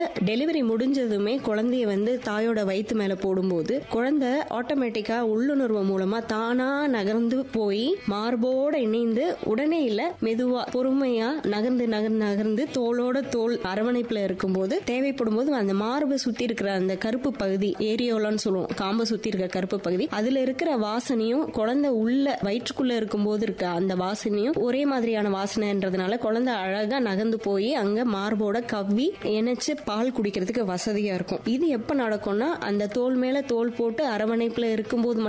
delivery முடிஞ்சதுமே குழந்தைய வந்து தாயோட வயித்து மேல போடும்போது குழந்தை ஆட்டோமேட்டிக்கா உள்ளுணர்வு மூலமா தானா நகர்ந்து போய் மார்போட இணைந்து உடனே இல்ல மெதுவா பொறுமையா நகர்ந்து நகர்ந்து நகர்ந்து தோளோட தோல் அரவணைப்புல இருக்கும்போது தேவைப்படும் போது அந்த மார்பு சுத்தி இருக்கிற அந்த கருப்பு பகுதி ஏரியோலான்னு சொல்லுவோம் காம்பை சுத்தி இருக்க கருப்பு பகுதி அதுல இருக்கிற வாசனையும் குழந்தை உள்ள வயிற்றுக்குள்ள இருக்கும்போது இருக்க அந்த வாசனையும் ஒரே மாதிரியான வாசனைன்றதுனால குழந்தை அழகா நகர்ந்து போய் அங்க மார்போட கவ்வி இணைச்சு பால் குடிக்கிறதுக்கு வசதியா இருக்கும் இது எப்ப நடக்கும்னா அந்த தோல் மேல தோல் போட்டு அரவணைப்புல இருக்கும்போது